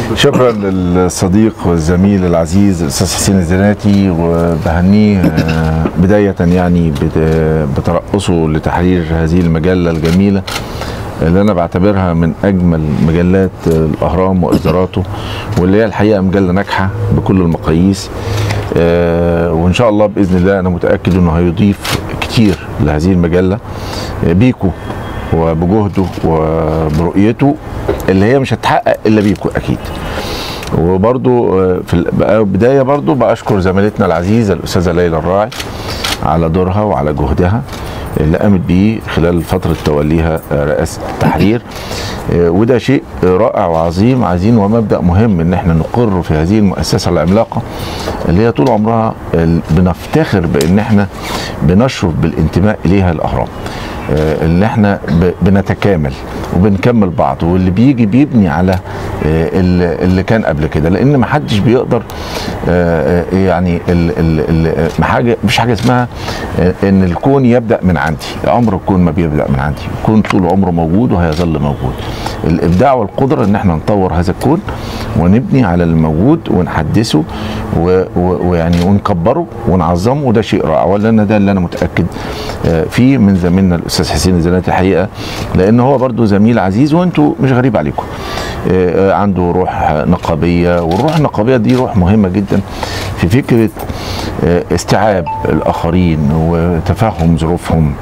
شكرا للصديق والزميل العزيز الاستاذ حسين الزناتي وبهنيه آه، بدايه يعني بت- بترأسه لتحرير هذه المجله الجميله اللي انا بعتبرها من اجمل مجلات الاهرام واصداراته واللي هي الحقيقه مجله ناجحه بكل المقاييس آه، وان شاء الله باذن الله انا متاكد انه هيضيف كتير لهذه المجله آه، بيكو وبجهده وبرؤيته اللي هي مش هتتحقق الا بيكو اكيد وبرضو آه، في البدايه برضو باشكر زميلتنا العزيزه الاستاذه ليلى الراعي على دورها وعلى جهدها اللي قامت بيه خلال فتره توليها آه، رئاسه التحرير آه، وده شيء رائع وعظيم عايزين ومبدا مهم ان احنا نقر في هذه المؤسسه العملاقه اللي هي طول عمرها ال- بنفتخر بان احنا بنشرف بالانتماء اليها الاهرام آه، اللي احنا ب- بنتكامل وبنكمل بعض واللي بيجي بيبني على آه، اللي اللي كان قبل كده لان ما حدش بيقدر آه، آه، يعني ال ال ال ما حاجه مش حاجه اسمها آه، ان الكون يبدا من عندي عمر الكون ما بيبدا من عندي الكون طول عمره موجود وهيظل موجود الابداع والقدره ان احنا نطور هذا الكون ونبني على الموجود ونحدثه و- و- ويعني ونكبره ونعظمه وده شيء رائع ولان ده اللي انا متاكد آه، فيه من زميلنا الاستاذ حسين الزناتي الحقيقه لان هو برضو زميل عزيز وانتوا مش غريب عليكم آه، آه، عنده روح نقابيه والروح النقابيه دي روح مهمه جدا في فكره آه، استيعاب الاخرين وتفهم ظروفهم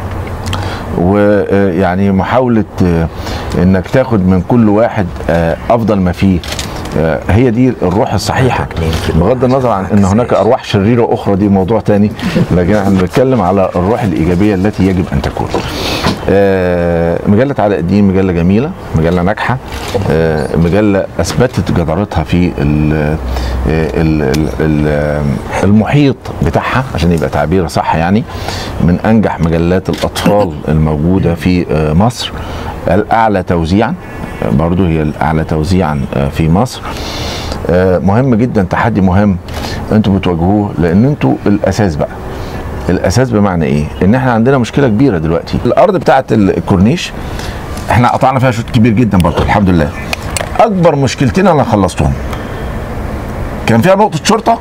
ويعني محاولة آه، انك تاخد من كل واحد آه، افضل ما فيه آه، هي دي الروح الصحيحة بغض النظر عن ان هناك ارواح شريرة اخرى دي موضوع تاني لكن احنا بنتكلم على الروح الايجابية التي يجب ان تكون آه، مجلة علاء الدين مجلة جميلة مجلة ناجحة آه، مجلة اثبتت جدارتها في ال- ال- ال- ال- المحيط بتاعها عشان يبقى تعبير صح يعني من انجح مجلات الاطفال الموجوده في آه، مصر الاعلى توزيعا آه، برضو هي الاعلى توزيعا آه، في مصر آه، مهم جدا تحدي مهم انتوا بتواجهوه لان انتوا الاساس بقى الاساس بمعنى ايه ان احنا عندنا مشكله كبيره دلوقتي الارض بتاعت الكورنيش احنا قطعنا فيها شوط كبير جدا برضو الحمد لله اكبر مشكلتين انا خلصتهم كان فيها نقطه شرطه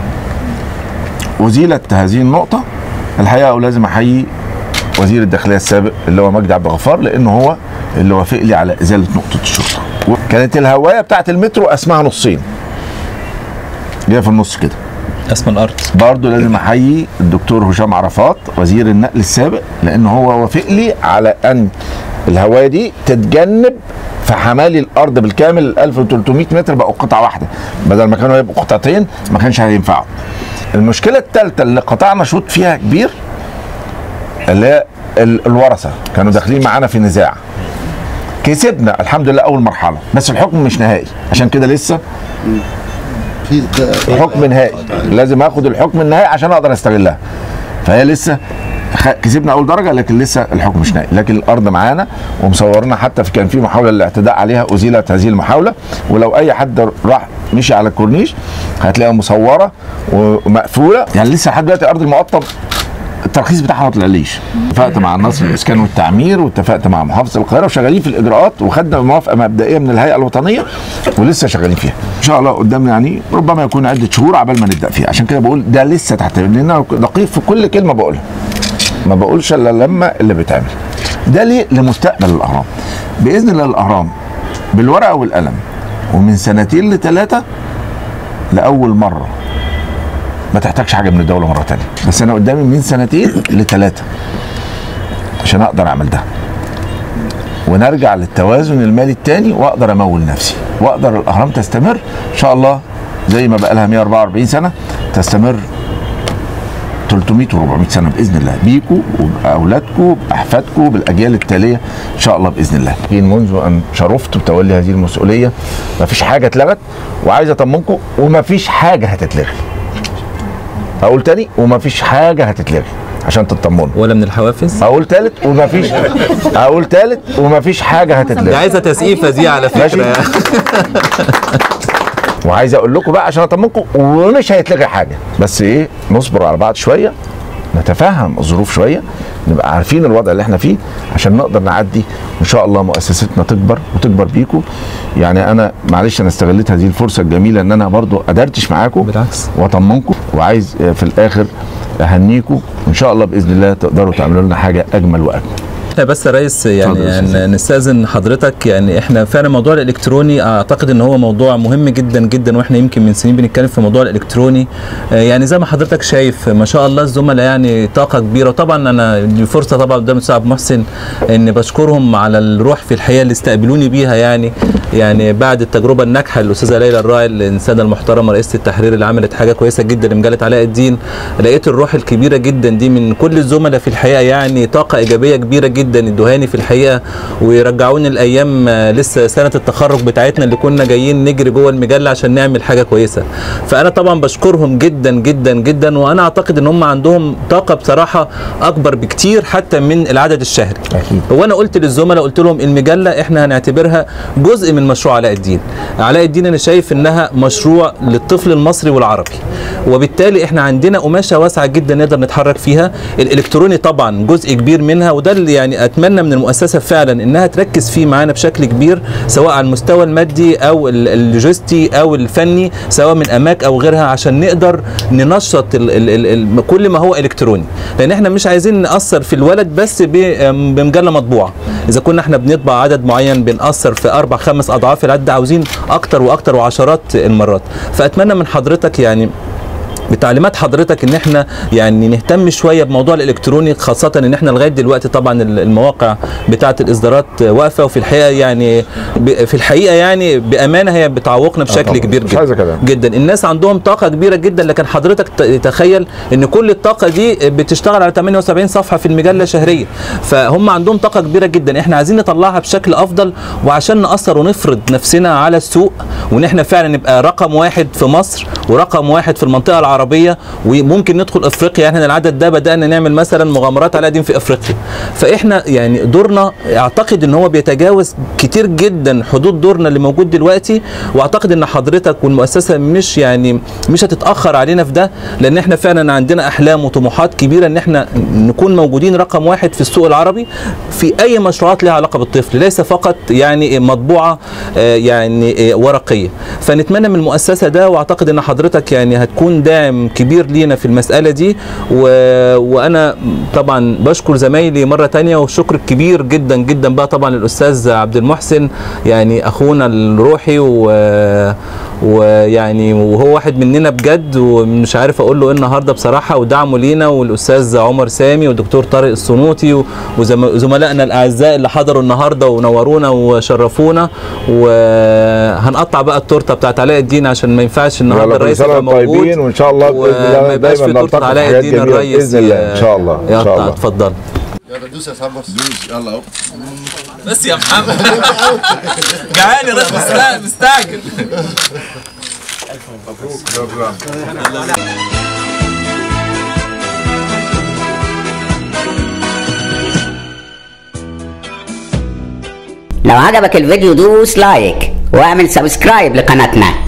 أزيلت هذه النقطة الحقيقة ولازم أحيي وزير الداخلية السابق اللي هو مجدي عبد الغفار لأنه هو اللي وافق لي على إزالة نقطة الشرطة كانت الهواية بتاعت المترو اسمها نصين جايه في النص كده اسم الارض برضه لازم احيي الدكتور هشام عرفات وزير النقل السابق لان هو وافق لي على ان الهوايه دي تتجنب في حمالي الارض بالكامل ال 1300 متر بقوا قطعه واحده بدل ما كانوا يبقوا قطعتين ما كانش هينفعوا المشكله الثالثه اللي قطعنا شوط فيها كبير اللي هي ال- الورثه كانوا داخلين معانا في نزاع كسبنا الحمد لله اول مرحله بس الحكم مش نهائي عشان كده لسه في حكم نهائي لازم اخد الحكم النهائي عشان اقدر استغلها فهي لسه خ- كسبنا اول درجه لكن لسه الحكم مش نهائي لكن الارض معانا ومصورنا حتى في كان في محاوله للاعتداء عليها ازيلت هذه المحاوله ولو اي حد راح مشي على الكورنيش هتلاقيها مصوره ومقفوله يعني لسه لحد دلوقتي ارض المقطم الترخيص بتاعها ما طلعليش اتفقت مع النصر الاسكان والتعمير واتفقت مع محافظه القاهره وشغالين في الاجراءات وخدنا موافقه مبدئيه من الهيئه الوطنيه ولسه شغالين فيها ان شاء الله قدامنا يعني ربما يكون عده شهور عبال ما نبدا فيها عشان كده بقول ده لسه تحت لان انا دقيق في كل كلمه بقولها ما بقولش الا لما اللي بيتعمل ده ليه لمستقبل الاهرام باذن الله الاهرام بالورقه والقلم ومن سنتين لثلاثه لاول مره ما تحتاجش حاجه من الدوله مره تانية بس انا قدامي من سنتين لثلاثه عشان اقدر اعمل ده ونرجع للتوازن المالي التاني واقدر امول نفسي واقدر الاهرام تستمر ان شاء الله زي ما بقى لها 144 سنه تستمر 300 و400 سنه باذن الله بيكوا وباولادكم باحفادكم بالاجيال التاليه ان شاء الله باذن الله منذ ان شرفت بتولي هذه المسؤوليه ما فيش حاجه اتلغت وعايز اطمنكم وما فيش حاجه هتتلغي اقول تاني وما فيش حاجه هتتلغي عشان تطمنوا ولا من الحوافز اقول تالت وما فيش اقول تالت وما فيش حاجه دي هتتلغي عايزه تسقيفه دي على ماشي. فكره وعايز اقول لكم بقى عشان اطمنكم ومش هيتلغي حاجه بس ايه نصبر على بعض شويه نتفهم الظروف شويه نبقى عارفين الوضع اللي احنا فيه عشان نقدر نعدي ان شاء الله مؤسستنا تكبر وتكبر بيكم يعني انا معلش انا استغليت هذه الفرصه الجميله ان انا برضو ادردش معاكم بالعكس. واطمنكم وعايز آه، في الاخر اهنيكم وان شاء الله باذن الله تقدروا تعملوا لنا حاجه اجمل واجمل احنا بس يا ريس اتفضل يعني, يا يعني أستاذ. نستاذن حضرتك يعني احنا فعلا الموضوع الالكتروني اعتقد ان هو موضوع مهم جدا جدا واحنا يمكن من سنين بنتكلم في موضوع الالكتروني آه، يعني زي ما حضرتك شايف ما شاء الله الزملاء يعني طاقه كبيره وطبعا انا دي فرصه طبعا قدام الاستاذ عبد المحسن ان بشكرهم على الروح في الحقيقه اللي استقبلوني بيها يعني يعني بعد التجربه الناجحه الاستاذه ليلى الراعي الانسانه المحترمه رئيسه التحرير اللي عملت حاجه كويسه جدا لمجله علاء الدين لقيت الروح الكبيره جدا دي من كل الزملاء في الحقيقه يعني طاقه ايجابيه كبيره جدا ادوهاني في الحقيقه ويرجعوني الايام آه، لسه سنه التخرج بتاعتنا اللي كنا جايين نجري جوه المجله عشان نعمل حاجه كويسه فانا طبعا بشكرهم جدا جدا جدا وانا اعتقد ان هم عندهم طاقه بصراحه اكبر بكتير حتى من العدد الشهري أكيد. وانا قلت للزملاء قلت لهم المجله احنا هنعتبرها جزء من مشروع علاء الدين علاء الدين انا شايف انها مشروع للطفل المصري والعربي وبالتالي احنا عندنا قماشه واسعه جدا نقدر نتحرك فيها الالكتروني طبعا جزء كبير منها وده اللي يعني اتمنى من المؤسسه فعلا انها تركز فيه معانا بشكل كبير سواء على المستوى المادي او ال- اللوجستي او الفني سواء من اماك او غيرها عشان نقدر ننشط ال ال ال ال كل ما هو الكتروني لان احنا مش عايزين ناثر في الولد بس ب- بمجله مطبوعه اذا كنا احنا بنطبع عدد معين بنأثر في اربع خمس اضعاف العدد ده عاوزين اكتر واكتر وعشرات المرات فاتمنى من حضرتك يعني بتعليمات حضرتك ان احنا يعني نهتم شويه بموضوع الالكتروني خاصه ان احنا لغايه دلوقتي طبعا المواقع بتاعه الاصدارات واقفه وفي الحقيقه يعني ب- في الحقيقه يعني بامانه هي بتعوقنا بشكل طبعاً. كبير مش جدا عايزة كلام. جدا الناس عندهم طاقه كبيره جدا لكن حضرتك ت- تخيل ان كل الطاقه دي بتشتغل على 78 صفحه في المجله شهريا فهم عندهم طاقه كبيره جدا احنا عايزين نطلعها بشكل افضل وعشان ناثر ونفرض نفسنا على السوق وان احنا فعلا نبقى رقم واحد في مصر ورقم واحد في المنطقه العربيه وممكن ندخل افريقيا احنا العدد ده بدانا نعمل مثلا مغامرات على قديم في افريقيا فاحنا يعني دورنا اعتقد ان هو بيتجاوز كتير جدا حدود دورنا اللي موجود دلوقتي واعتقد ان حضرتك والمؤسسه مش يعني مش هتتاخر علينا في ده لان احنا فعلا عندنا احلام وطموحات كبيره ان احنا نكون موجودين رقم واحد في السوق العربي في اي مشروعات لها علاقه بالطفل ليس فقط يعني مطبوعه آه، يعني آه، ورقيه فنتمنى من المؤسسه ده واعتقد ان حضرتك يعني هتكون داعم كبير لينا في المساله دي و... وانا طبعا بشكر زمايلي مره تانية والشكر كبير جدا جدا بقى طبعا للاستاذ عبد المحسن يعني اخونا الروحي و... ويعني وهو واحد مننا بجد ومش عارف اقول له ايه النهارده بصراحه ودعمه لينا والاستاذ عمر سامي والدكتور طارق السنوطي و- وزم- وزملائنا الاعزاء اللي حضروا النهارده ونورونا وشرفونا وهنقطع بقى التورته بتاعت علاء الدين عشان ما ينفعش النهارده يلا كل الرئيس سنة يبقى وانتم موجود طيبين وان شاء الله باذن وما الله يبقاش دايما في تورته نلتقي في علاء حاجات الدين جميله الرئيس باذن الله ان شاء الله ان شاء يقطع الله اتفضل يلا دوس يا صاحب بس دوس يلا اهو بس يا محمد جعان يا راجل مستعجل مستعجل لو عجبك الفيديو دوس لايك واعمل سبسكرايب لقناتنا